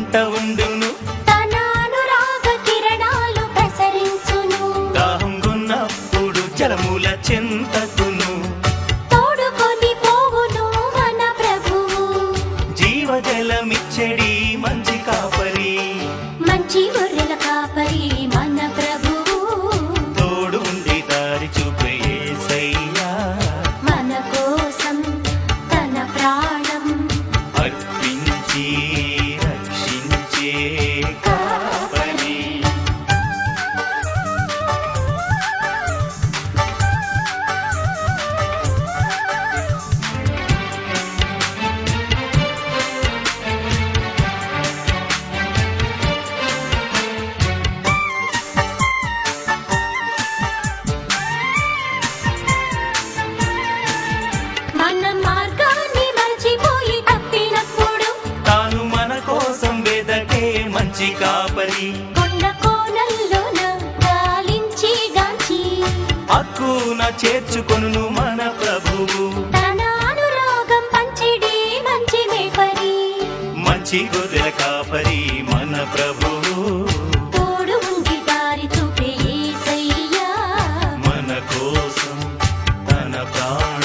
వెంట ఉండును తన అనురాగ కిరణాలు ప్రసరించును దాహం కొన్నప్పుడు జలముల చెంతకును తోడుకొని పోవును మన ప్రభువు జీవజలమిచ్చడి మంచి కాపరి మంచి గొర్రెల కాపరి మన ప్రభువు తోడు ఉండి దారి చూపే యేసయ్యా మన కోసం తన ప్రాణం అర్పించి రక్షించే కాపరి మన మార్గాన్ని మర్చిపోయి తప్పినప్పుడు తాను మన కోసం వెదకే మంచి కాపరి కొండ కోనల్లోన గాలించి గాంచి హక్కున చేర్చుకొను మన ప్రభువు తన అనురాగం పంచిడి మంచి మేపరి మంచి గొర్రెల కాపరి మన ప్రభువు తోడు ఉండి దారి చూపే యేసయ్యా మన కోసం తన ప్రాణం